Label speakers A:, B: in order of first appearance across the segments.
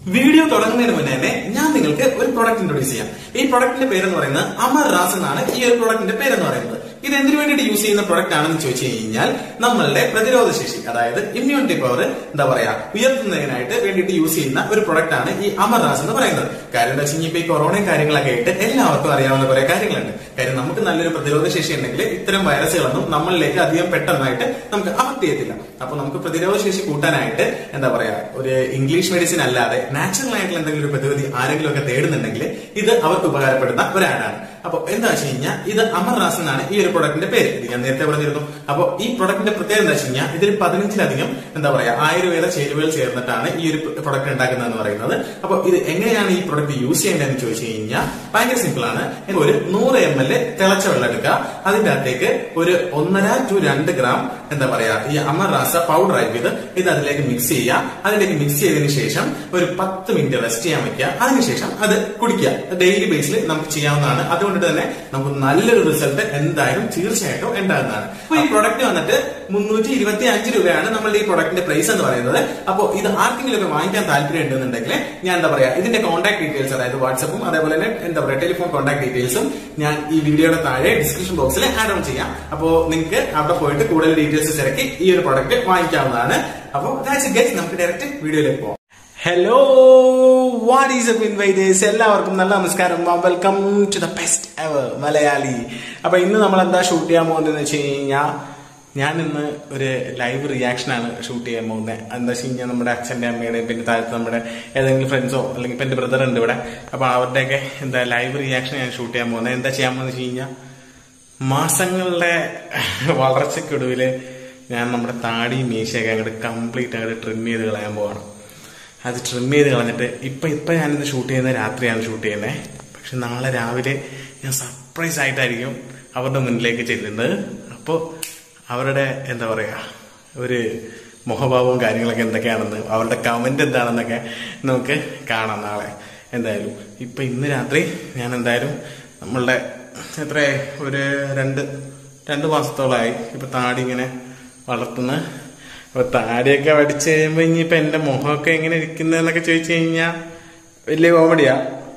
A: Video തുടങ്ങുന്നതിന് മുന്നേ തന്നെ ഞാൻ നിങ്ങൾക്ക് ഒരു പ്രൊഡക്റ്റ് ഇൻട്രൊഡ്യൂസ് ചെയ്യാം ഈ പ്രൊഡക്റ്റിന്റെ പേരെന്ന് പറയുന്നത് അമർ റാസ് എന്നാണ് ഈ ഒരു പ്രൊഡക്റ്റിന്റെ പേരെന്ന് പറയുന്നത് ഇത് എന്തിനു വേണ്ടിയിട്ട് യൂസ് ചെയ്യുന്ന പ്രൊഡക്റ്റ് ആണെന്ന് ചോദിച്ചു കഴിഞ്ഞാൽ നമ്മളുടെ പ്രതിരോധ ശേഷി അതായത് ഇമ്മ്യൂണിറ്റി പവർ എന്താ പറയാ ഉയർത്തുന്നതിനായിട്ട് വേണ്ടിയിട്ട് യൂസ് ചെയ്യുന്ന ഒരു പ്രൊഡക്റ്റ് ആണ് ഈ അമർ റാസ് എന്ന് പറയുന്നത് കാര്യം എന്താ വെച്ചാൽ ഇപ്പൊ ഈ കൊറോണയും കാര്യങ്ങളൊക്കെ ആയിട്ട് എല്ലാവർക്കും അറിയാവുന്ന കുറെ കാര്യങ്ങളുണ്ട് കാര്യം നമുക്ക് നല്ലൊരു പ്രതിരോധ ശേഷി ഉണ്ടെങ്കിൽ ഇത്തരം വൈറസുകളൊന്നും നമ്മളിലേക്ക് അധികം പെട്ടെന്നായിട്ട് നമുക്ക് അഫക്ട് ചെയ്യത്തില്ല അപ്പൊ നമുക്ക് പ്രതിരോധ ശേഷി കൂട്ടാനായിട്ട് എന്താ പറയാ ഒരു ഇംഗ്ലീഷ് മെഡിസിൻ അല്ലാതെ നാച്ചുറൽ ആയിട്ടുള്ള എന്തെങ്കിലും ഒരു പ്രതിവിധി ആരെങ്കിലും ഒക്കെ തേടുന്നുണ്ടെങ്കിൽ ഇത് അവർക്ക് ഉപകാരപ്പെടുന്ന ഒരു ആഡാണ് അപ്പൊ എന്താ വെച്ച് കഴിഞ്ഞാൽ ഇത് അമർ റാസ് എന്നാണ് ഈ ഒരു പ്രൊഡക്റ്റിന്റെ പേര് ഇത് ഞാൻ നേരത്തെ പറഞ്ഞിരുന്നു അപ്പൊ ഈ പ്രൊഡക്റ്റിന്റെ പ്രത്യേകത എന്താ വെച്ച് കഴിഞ്ഞാൽ ഇതിൽ പതിനഞ്ചിലധികം എന്താ പറയാ ആയുർവേദ ചേരുവകൾ ചേർന്നിട്ടാണ് ഈ ഒരു പ്രൊഡക്റ്റ് ഉണ്ടാക്കുന്നതെന്ന് പറയുന്നത് അപ്പൊ ഇത് എങ്ങനെയാണ് ഈ പ്രൊഡക്റ്റ് യൂസ് ചെയ്യേണ്ടതെന്ന് ചോദിച്ചു കഴിഞ്ഞാൽ ഭയങ്കര സിമ്പിൾ ആണ് ഒരു നൂറ് എം എൽ തിളച്ച വെള്ളം എടുക്കുക അതിന്റെ അകത്തേക്ക് ഒരു ഒന്നര ടു രണ്ട് ഗ്രാം എന്താ പറയാ ഈ അമർ റാസ പൗഡർ ആക്കിയത് ഇത് അതിലേക്ക് മിക്സ് ചെയ്യുക അതിലേക്ക് മിക്സ് ചെയ്തതിനു ശേഷം ഒരു പത്ത് മിനിറ്റ് റെസ്റ്റ് ചെയ്യാൻ വെക്കുക അതിനുശേഷം അത് കുടിക്കുക ഡെയിലി ബേസിൽ നമുക്ക് ചെയ്യാവുന്നതാണ് അതുകൊണ്ട് തന്നെ നമുക്ക് നല്ലൊരു റിസൾട്ട് എന്തായാലും തീർച്ചയായിട്ടും ഉണ്ടാകുന്നതാണ് അപ്പൊ ഈ പ്രൊഡക്റ്റ് വന്നിട്ട് മുന്നൂറ്റി ഇരുപത്തി അഞ്ച് രൂപയാണ് നമ്മളുടെ ഈ പ്രൊഡക്റ്റിന്റെ പ്രൈസ് എന്ന് പറയുന്നത് അപ്പോൾ ഇത് ആർക്കെങ്കിലും ഒക്കെ വാങ്ങിക്കാൻ താല്പര്യം ഉണ്ടെന്നുണ്ടെങ്കിൽ ഞാൻ എന്താ പറയാ ഇതിന്റെ കോൺടാക്ട് ഡീറ്റെയിൽസ് അതായത് വാട്സപ്പും അതേപോലെ തന്നെ എന്താ പറയാ ടെലിഫോൺ കോൺടാക്ട് ഡീറ്റെയിൽസും ഞാൻ ഈ വീഡിയോയുടെ താഴെ ഡിസ്ക്രിപ്ഷൻ ബോക്സിൽ ആഡ് ഓൺ ചെയ്യാം അപ്പോൾ നിങ്ങൾക്ക് അവിടെ പോയിട്ട് കൂടുതൽ ഡീറ്റെയിൽസ് തിരക്കി ഈ ഒരു പ്രൊഡക്റ്റ് വാങ്ങിക്കാവുന്നതാണ് അപ്പോൾ ദാറ്റ്സ് ഗൈസ് നമുക്ക് ഡയറക്റ്റ് വീഡിയോയിലേക്ക് പോകാം hello what is up inviters എല്ലാവർക്കും നല്ല നമസ്കാരം welcome to the best ever Malayali അപ്പൊ ഇന്ന് നമ്മൾ എന്താ ഷൂട്ട് ചെയ്യാൻ പോകുന്നതെന്ന് വെച്ച് കഴിഞ്ഞാൽ ഞാൻ ഇന്ന് ഒരു ലൈവ് റിയാക്ഷൻ ആണ് ഷൂട്ട് ചെയ്യാൻ പോകുന്നത് എന്താ വെച്ച് കഴിഞ്ഞാൽ നമ്മുടെ അച്ഛന്റെ അമ്മയുടെയും പിന്നെ താഴത്ത് നമ്മുടെ ഏതെങ്കിലും ഫ്രണ്ട്സോ അല്ലെങ്കിൽ ഇപ്പൊ എന്റെ ബ്രദർ ഉണ്ട് ഇവിടെ അപ്പൊ അവരുടെയൊക്കെ എന്താ ലൈവ് റിയാക്ഷൻ ഞാൻ ഷൂട്ട് ചെയ്യാൻ പോകുന്നത് എന്താ ചെയ്യാൻ പോകുന്നത് വെച്ച് കഴിഞ്ഞാൽ മാസങ്ങളുടെ വളർച്ചയ്ക്കൊടുവില് ഞാൻ നമ്മുടെ താടി മീശയൊക്കെ അങ്ങോട്ട് കംപ്ലീറ്റ് അങ്ങോട്ട് ട്രിം ചെയ്ത് കളയാൻ പോവാണ് അത് ട്രിം ചെയ്ത് കളഞ്ഞിട്ട് ഇപ്പൊ ഇപ്പൊ ഞാനിത് ഷൂട്ട് ചെയ്യുന്നത് രാത്രിയാണ് ഷൂട്ട് ചെയ്യുന്നത് പക്ഷെ നാളെ രാവിലെ ഞാൻ സർപ്രൈസ് ആയിട്ടായിരിക്കും അവരുടെ മുന്നിലേക്ക് ചെല്ലുന്നത് അപ്പോൾ അവരുടെ എന്താ പറയാ ഒരു മുഖഭാവവും കാര്യങ്ങളൊക്കെ എന്തൊക്കെയാണെന്ന് അവരുടെ കമന്റ് എന്താണെന്നൊക്കെ നമുക്ക് കാണാം നാളെ എന്തായാലും ഇപ്പൊ ഇന്ന് രാത്രി ഞാൻ എന്തായാലും നമ്മളുടെ എത്ര ഒരു രണ്ട് രണ്ട് മാസത്തോളമായി ഇപ്പൊ താടി ഇങ്ങനെ വളർത്തുന്ന അപ്പൊ താടിയൊക്കെ വടിച്ചു കഴിയുമ്പോ ഇനിയിപ്പൊ എന്റെ മുഖമൊക്കെ എങ്ങനെ ഇരിക്കുന്നതെന്നൊക്കെ ചോദിച്ചു കഴിഞ്ഞാ വലിയ കോമഡിയാ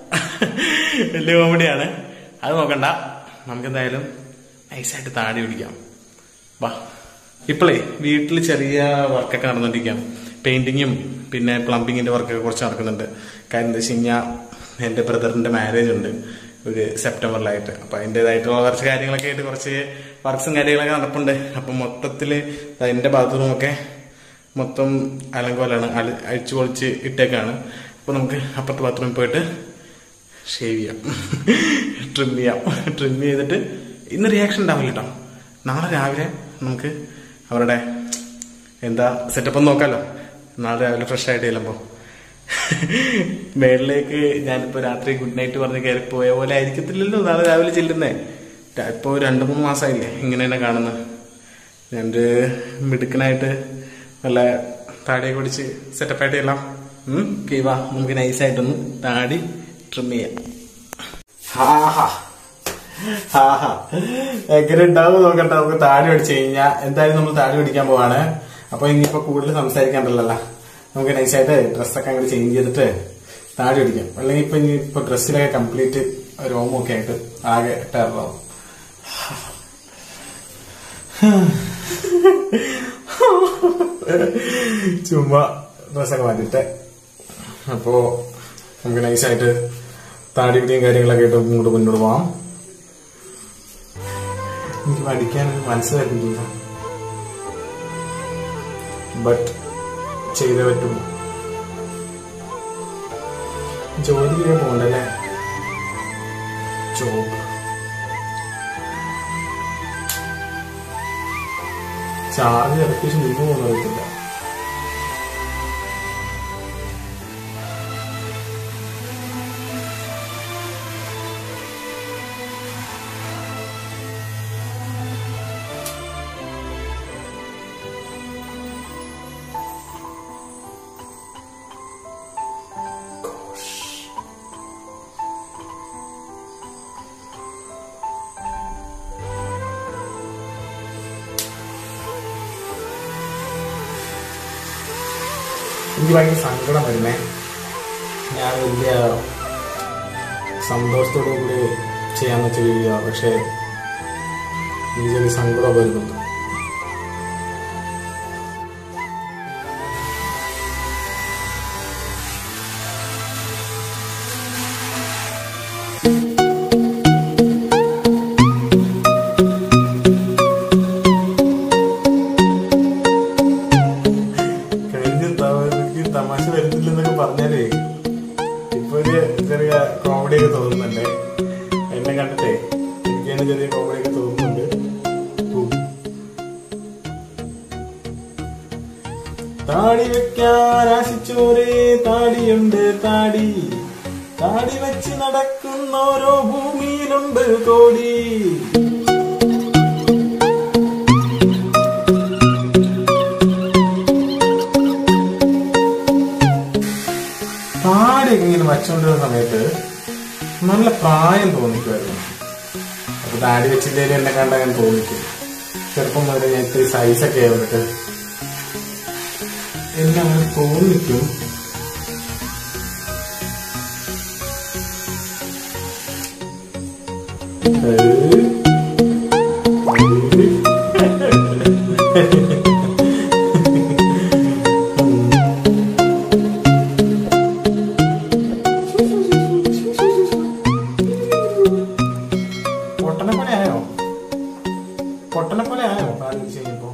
A: വലിയ കോമഡിയാണ് അത് നോക്കണ്ട നമുക്ക് എന്തായാലും നൈസായിട്ട് താടി പിടിക്കാം വാ ഇപ്പോഴേ വീട്ടിൽ ചെറിയ വർക്കൊക്കെ നടന്നുകൊണ്ടിരിക്കാം പെയിന്റിങ്ങും പിന്നെ പ്ലംബിങ്ങിന്റെ വർക്കൊക്കെ കുറച്ച് നടക്കുന്നുണ്ട് കാര്യം എന്താ വെച്ച് കഴിഞ്ഞാൽ എന്റെ ബ്രദറിന്റെ മാരേജ് ഉണ്ട് ഒരു സെപ്റ്റംബറിലായിട്ട് അപ്പൊ അതിൻ്റെതായിട്ടുള്ള കുറച്ച് കാര്യങ്ങളൊക്കെ ആയിട്ട് കുറച്ച് വർക്ക്സും കാര്യങ്ങളൊക്കെ നടപ്പുണ്ട് അപ്പൊ മൊത്തത്തില് എന്റെ ബാത്റൂം ഒക്കെ മൊത്തം അലങ്കോലാണ് അളി അഴിച്ചു പൊളിച്ച് ഇട്ടേക്കാണ് അപ്പൊ നമുക്ക് അപ്പുറത്തെ ബാത്റൂമിൽ പോയിട്ട് ഷേവ് ചെയ്യാം ട്രിം ചെയ്യാം ട്രിം ചെയ്തിട്ട് ഇന്ന് റിയാക്ഷൻ ഉണ്ടാവില്ല കേട്ടോ നാളെ രാവിലെ നമുക്ക് അവരുടെ എന്താ സെറ്റപ്പ് ഒന്ന് നോക്കാലോ നാളെ രാവിലെ ഫ്രഷ് ആയിട്ട് ചെല്ലുമ്പോൾ മേളിലേക്ക് ഞാനിപ്പോ രാത്രി ഗുഡ് നൈറ്റ് പറഞ്ഞ് കയറി പോയ പോലെ ആയിരിക്കത്തില്ലല്ലോ നാളെ രാവിലെ ചെല്ലുന്നേ ഇപ്പോ രണ്ടു മൂന്ന് മാസമായില്ലേ ഇങ്ങനെ തന്നെ കാണുന്നത് ഞാനൊരു മിടുക്കനായിട്ട് നല്ല താടിയൊക്കെ പിടിച്ച് സെറ്റപ്പായിട്ട് ചെല്ലാം വാ നമുക്ക് നൈസായിട്ടൊന്ന് താടി ട്രിം ചെയ്യാം ഹാഹാ ഹാഹാ എങ്ങനെ ഉണ്ടാവും നോക്കട്ടെ നമുക്ക് താടി പിടിച്ചു കഴിഞ്ഞാൽ എന്തായാലും നമ്മൾ താടി പിടിക്കാൻ പോവാണ് അപ്പൊ ഇനിയിപ്പോ കൂടുതൽ സംസാരിക്കാണ്ടല്ലോ നമുക്ക് നൈസായിട്ട് ഡ്രസ്സൊക്കെ അങ്ങോട്ട് ചേഞ്ച് ചെയ്തിട്ട് താടി പിടിക്കാം അല്ലെങ്കിൽ ഇപ്പൊ ഇനി ഇപ്പൊ ഡ്രസ്സിലൊക്കെ കംപ്ലീറ്റ് രോമൊക്കെ ആയിട്ട് ആകെ ടെററാവും ചുമ്മാ ഡ്രസ്സൊക്കെ മാറ്റിട്ട് അപ്പോ നമുക്ക് നൈസായിട്ട് താടി പിടിയും കാര്യങ്ങളൊക്കെ ആയിട്ട് ഇങ്ങോട്ട് മുന്നോട്ട് പോവാം എനിക്ക് പഠിക്കാൻ മനസ്സ് വരുന്നില്ല ബട്ട് ചെയ്തേ പറ്റുള്ളൂ ജോലി ചെയ്യാൻ പോകണ്ടല്ലേ ജോബ് ചാർജ് ഇറക്കി നിന്ന് പോകുന്ന പറ്റില്ല എനിക്ക് ഭയങ്കര സങ്കടം വരുന്നേ ഞാൻ വലിയ സന്തോഷത്തോടു കൂടി ചെയ്യാന്ന് വെച്ച വീഡിയോ പക്ഷേ എനിക്ക് ചെറിയ സങ്കടം വരുന്നുണ്ട് കഴിഞ്ഞ തവണക്ക് തമാശ വരുന്നില്ലെന്നൊക്കെ പറഞ്ഞാലേ ഇപ്പൊ ഒരു ചെറിയ കോമഡി ഒക്കെ തോന്നുന്നുണ്ട് എന്നെ കണ്ടിട്ടേ എനിക്ക് തന്നെ ചെറിയ കോമഡി ഒക്കെ തോന്നുന്നുണ്ട് ഉം. താടി വെക്കാൻ ആശിച്ചോരേ താടിയുണ്ട് താടി താടി വെച്ച് നടക്കുന്ന ഓരോ ഭൂമിയിലുണ്ട് കോടി താടിയൊക്കെ ഇങ്ങനെ വച്ചുകൊണ്ടിരുന്ന സമയത്ത് നല്ല പ്രായം തോന്നിക്കുമായിരുന്നു അപ്പൊ താടി വെച്ചില്ലേലും എന്നെ കണ്ട ഞാൻ തോന്നിക്കും ചെറുപ്പം മുതലേ ഞാൻ ഇത്തിരി സൈസൊക്കെ ആയിട്ട് എന്നെ അങ്ങനെ തോന്നിക്കും ഏയ്. ഏയ്. പൊട്ടനെ പോലെ ആയോ പൊട്ടനെ പോലെ ആയോ കാര്യം വെച്ച് കഴിഞ്ഞപ്പോ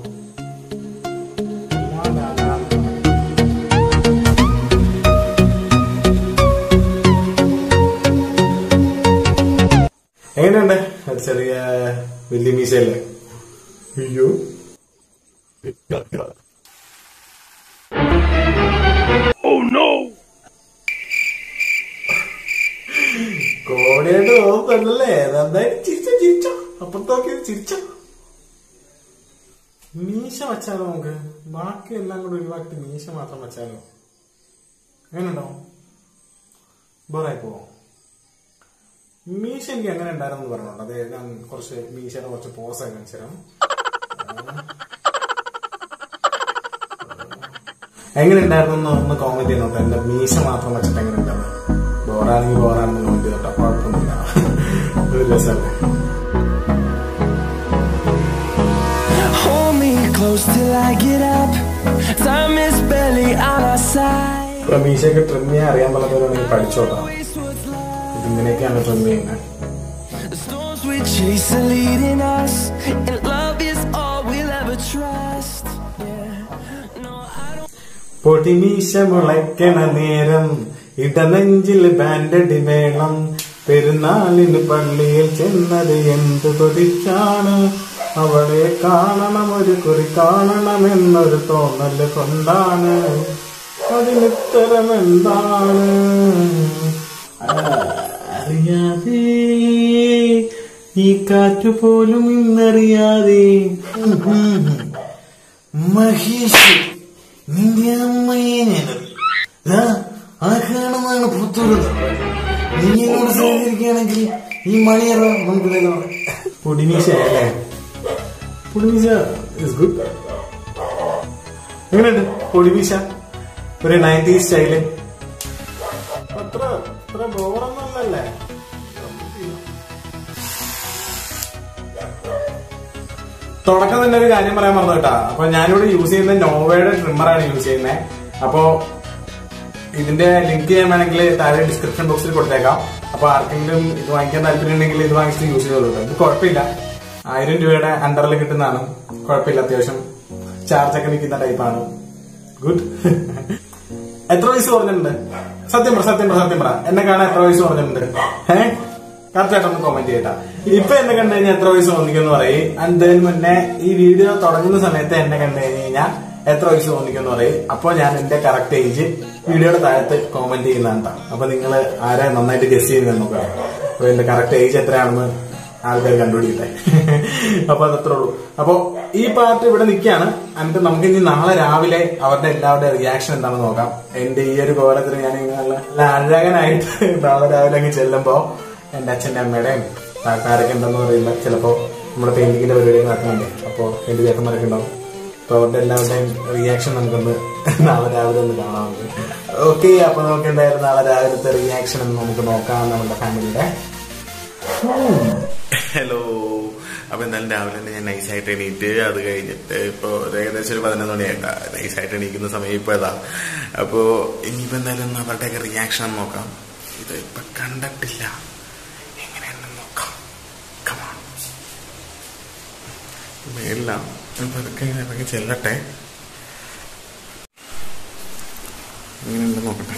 A: എങ്ങനെയുണ്ട് ഒരു ചെറിയ വലിയ മീശയല്ലേ അയ്യോ കോടിയായിട്ട് തോന്നുന്നല്ലേ നന്നായിട്ട് ചിരിച്ച ചിരിച്ച അപ്പുറത്തോക്കി ചിരിച്ച മീശ വച്ചാലോ നമുക്ക് ബാക്കി എല്ലാം കൂടെ ഒഴിവാക്കി മീശ മാത്രം വച്ചാലോ എങ്ങനെയുണ്ടോ ബോറായി പോവോ മീശ എനിക്ക് എങ്ങനെ ഉണ്ടായിരുന്നു പറഞ്ഞോണ്ട് അതെ ഞാൻ കുറച്ച് മീശയുടെ കുറച്ച് പോസ് കാണിച്ചു തരാം എങ്ങനെ ഉണ്ടായിരുന്നു എന്ന് ഒന്ന് കോമന്റ് ചെയ്യുന്നുണ്ട് എന്റെ മീശ മാത്രം വെച്ചിട്ട് എങ്ങനെ ഉണ്ടായിരുന്നു ബോറാണെങ്കിൽ ബോറാണെന്ന് കമന്റ് കേട്ടോ കുഴപ്പമൊന്നുമില്ല ഒരു രസമല്ലേ
B: Hold me close till I get up. Time is barely on our side.
A: ഇപ്പൊ മീശയൊക്കെ ട്രിം ചെയ്യാൻ അറിയാൻ പറ്റാത്തവരാണെങ്കിൽ പഠിച്ചോട്ടാ
B: Waste what's left.
A: ഇതിങ്ങനെയൊക്കെയാണ് ട്രിം ചെയ്യുന്നത്
B: The storms we chase are leading us, and love is all we'll ever trust. Yeah. No, I don't.
A: പൊടിമീശ മുളയ്ക്കണ നേരം ഇടനെഞ്ചിൽ ബാൻഡടി വേണം പെരുന്നാളിന് പള്ളിയിൽ ചെന്നത് എന്ത് കൊതിച്ചാണ് അവളെ കാണണം ഒരു കുറി കാണണമെന്നൊരു തോന്നല് കൊണ്ടാണ് അതിനുത്തരം എന്താണ് ആ, അറിയാതെ ഈ കാറ്റു പോലും ഇന്നറിയാതെ ഉം, ഉം. മഹേഷ് നിന്റെ അമ്മയെ ഞാനറിയാം ആ കാണുന്നതാണ് പുത്തൂരുന്നത് നീ എന്നോട് സഹകരിക്കുകയാണെങ്കിൽ ഈ മണിയറ നമുക്ക് പൊടിമീശ അല്ലേ പൊടിമീശ ഇസ് ഗുഡ് എങ്ങനെയുണ്ട് പൊടിമീശ ഒരു നയൻറ്റി സ്റ്റൈല് അത്ര അത്ര ബോറൊന്നല്ലേ തുടക്കം തന്നെ ഒരു കാര്യം പറയാൻ മറന്നു കേട്ടാ അപ്പൊ ഞാനിവിടെ യൂസ് ചെയ്യുന്ന നോവയുടെ ട്രിമ്മറാണ് യൂസ് ചെയ്യുന്നത് അപ്പോ ഇതിന്റെ ലിങ്ക് ചെയ്യാൻ വേണമെങ്കിൽ താഴെ ഡിസ്ക്രിപ്ഷൻ ബോക്സിൽ കൊടുത്തേക്കാം അപ്പൊ ആർക്കെങ്കിലും ഇത് വാങ്ങിക്കാൻ താല്പര്യം ഉണ്ടെങ്കിൽ ഇത് വാങ്ങിച്ചിട്ട് യൂസ് ചെയ്തോളൂ കേട്ടോ. ഇത് കുഴപ്പമില്ല ആയിരം രൂപയുടെ അണ്ടറിൽ കിട്ടുന്നതാണ് കുഴപ്പമില്ല അത്യാവശ്യം ചാർജ് ഒക്കെ നിൽക്കുന്ന ടൈപ്പാണ് ഗുഡ് എത്ര വയസ്സ് പറഞ്ഞിട്ടുണ്ട് സത്യം പറ സത്യം പറ സത്യം പറ എന്നെ കാണാൻ എത്ര വയസ്സ് പറഞ്ഞിട്ടുണ്ട് ഏഹ് കറക്റ്റ് ആയിട്ടൊന്ന് കോമന്റ് ചെയ്യട്ടാ ഇപ്പൊ എന്നെ കണ്ടു കഴിഞ്ഞാൽ എത്ര വയസ്സ് തോന്നിക്കുന്നു പറയും അതിന് മുന്നേ ഈ വീഡിയോ തുടങ്ങുന്ന സമയത്ത് എന്നെ കണ്ടു കഴിഞ്ഞ് കഴിഞ്ഞാൽ എത്ര വയസ്സ് തോന്നിക്കുന്നു പറയും അപ്പൊ ഞാൻ എന്റെ കറക്റ്റ് ഏജ് വീഡിയോയുടെ താഴത്ത് കോമന്റ് ചെയ്യുന്നതാണ് അപ്പൊ നിങ്ങൾ ആരെ നന്നായിട്ട് ഗസ് ചെയ്യുന്നത് നോക്കാം അപ്പൊ എന്റെ കറക്റ്റ് ഏജ് എത്രയാണെന്ന് ആൾക്കാർ കണ്ടുപിടിക്കട്ടെ അപ്പൊ അതത്രേ ഉള്ളൂ അപ്പൊ ഈ പാർട്ട് ഇവിടെ നിൽക്കുകയാണ് എന്നിട്ട് നമുക്ക് ഇനി നാളെ രാവിലെ അവരുടെ എല്ലാവരുടെ റിയാക്ഷൻ എന്താണെന്ന് നോക്കാം എന്റെ ഈ ഒരു കോലത്തിൽ ഞാൻ ഇങ്ങനെ നല്ല നല്ല അഴകനായിട്ട് നാളെ രാവിലെ അങ്ങ് ചെല്ലുമ്പോ എന്റെ അച്ഛന്റെ അമ്മയുടെയും താത്താരൊക്കെ ഉണ്ടെന്ന് അറിയില്ല ചിലപ്പോ നമ്മുടെ പെയിന്റിങ്ങിന്റെ പരിപാടി നടക്കുന്നുണ്ട് അപ്പോ എന്റെ ചേട്ടന്മാരൊക്കെ ഉണ്ടാവും അപ്പൊ അവരുടെ എല്ലാവരുടെയും റിയാക്ഷൻ നമുക്കൊന്ന് നാളെ രാവിലെ ഒന്ന് കാണാം ഓക്കെ അപ്പൊ നമുക്ക് എന്തായാലും നാളെ രാവിലത്തെ റിയാക്ഷൻ ഒന്ന് നമുക്ക് നോക്കാം നമ്മുടെ ഫാമിലിയുടെ ഹലോ അപ്പൊ എന്തായാലും രാവിലെ തന്നെ ഞാൻ നൈസായിട്ട് എണീറ്റ് അത് കഴിഞ്ഞിട്ട് ഇപ്പൊ ഒരു ഏകദേശം ഒരു പതിനൊന്ന് മണിയായിട്ടാ നൈസായിട്ട് എണീക്കുന്ന സമയം ഇപ്പൊ ഏതാ അപ്പോ ഇനിയിപ്പോ എന്തായാലും ഒന്ന് അവരുടെയൊക്കെ റിയാക്ഷൻ നോക്കാം ഇത് ഇപ്പൊ കണ്ടിട്ടില്ല എങ്ങനെയാണെന്ന് നോക്കാം കമാൺ മേളിലാണ് അപ്പൊ അതൊക്കെ ഇങ്ങനെ ഇറങ്ങി ചെല്ലട്ടെ എങ്ങനെയുണ്ട് നോക്കട്ടെ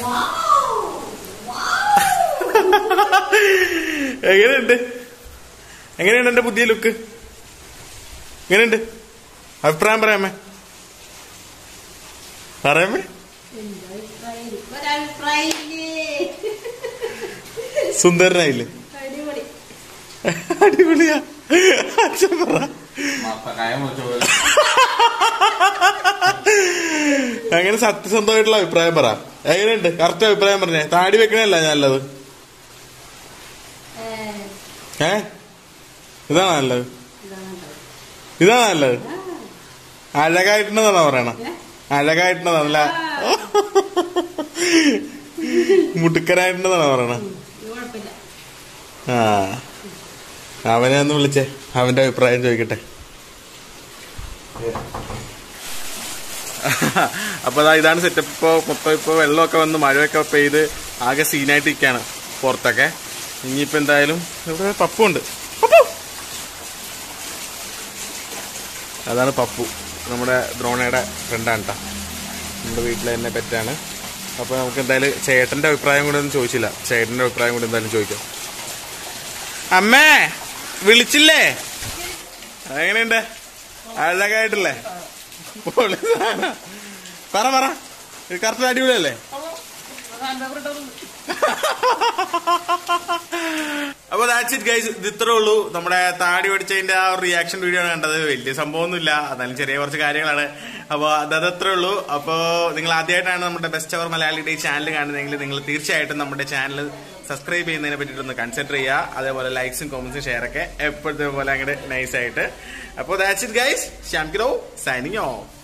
A: എങ്ങനെയുണ്ട് എങ്ങനെയുണ്ട് എന്റെ പുതിയ ലുക്ക് എങ്ങനെയുണ്ട് അഭിപ്രായം പറയാമേ പറയാമേ സുന്ദരനായില്ലേ അടിപൊളിയാ അച്ഛൻ പറ അങ്ങനെ സത്യസന്ധമായിട്ടുള്ള അഭിപ്രായം പറ എങ്ങനെയുണ്ട് കറക്റ്റ് അഭിപ്രായം പറഞ്ഞേ താടി വെക്കണല്ല നല്ലത് ഏ ഇതാണോ നല്ലത് ഇതാണോ നല്ലത് അഴകായിട്ടുണ്ടെന്നാണോ പറയണ അഴകായിട്ടുണ്ടെന്നല്ല മുട്ടുക്കരായിട്ടുണ്ടെന്നാണോ പറയണ ആ അവനെ ഒന്ന് വിളിച്ചേ അവന്റെ അഭിപ്രായം ചോദിക്കട്ടെ അപ്പൊ ദാ ഇതാണ് സെറ്റപ്പ് ഇപ്പൊ മൊത്തം ഇപ്പൊ വെള്ളമൊക്കെ വന്ന് മഴയൊക്കെ പെയ്ത് ആകെ സീനായിട്ട് ഇരിക്കാണ് പുറത്തൊക്കെ ഇനിയിപ്പോ എന്തായാലും ഇവിടെ പപ്പുണ്ട് പപ്പു അതാണ് പപ്പു നമ്മുടെ ദ്രോണയുടെ ഫ്രണ്ടാണ് കേട്ടോ നമ്മുടെ വീട്ടിലെ തന്നെ പെറ്റാണ് അപ്പൊ നമുക്ക് എന്തായാലും ചേട്ടന്റെ അഭിപ്രായം കൂടെ ഒന്നും ചോദിച്ചില്ല ചേട്ടന്റെ അഭിപ്രായം കൂടെ എന്തായാലും ചോദിക്കാം അമ്മേ വിളിച്ചില്ലേ എങ്ങനെയുണ്ട് അഴകായിട്ടില്ലേ പൊളി സാധനം. പറ പറ കറക്റ്റ് അടിപൊളിയല്ലേ അപ്പൊ ദാറ്റ്സ് ഇറ്റ് ഗൈസ് ഇത് ഇത്രേ ഉള്ളൂ നമ്മുടെ താടി പഠിച്ചതിന്റെ ആ ഒരു റിയാക്ഷൻ വീഡിയോ ആണ് കണ്ടത് വലിയ സംഭവമൊന്നുമില്ല എന്നാലും ചെറിയ കുറച്ച് കാര്യങ്ങളാണ് അപ്പൊ അത് അതത്രേ ഉള്ളൂ അപ്പോ നിങ്ങൾ ആദ്യമായിട്ടാണ് നമ്മുടെ best ever Malayali day channel കാണുന്നതെങ്കിൽ നിങ്ങൾ തീർച്ചയായിട്ടും നമ്മുടെ ചാനൽ സബ്സ്ക്രൈബ് ചെയ്യുന്നതിനെ പറ്റിയിട്ടൊന്ന് കൺസിഡർ ചെയ്യുക അതേപോലെ ലൈക്സും കോമന്റ്സും ഷെയർ ഒക്കെ എപ്പോഴത്തെ പോലെ അങ്ങോട്ട് നൈസ് ആയിട്ട് അപ്പോൾ ദാറ്റ്സ് ഇറ്റ് ഗൈസ് ശ്യാം കിരോ സൈനിങ് ഓഫ്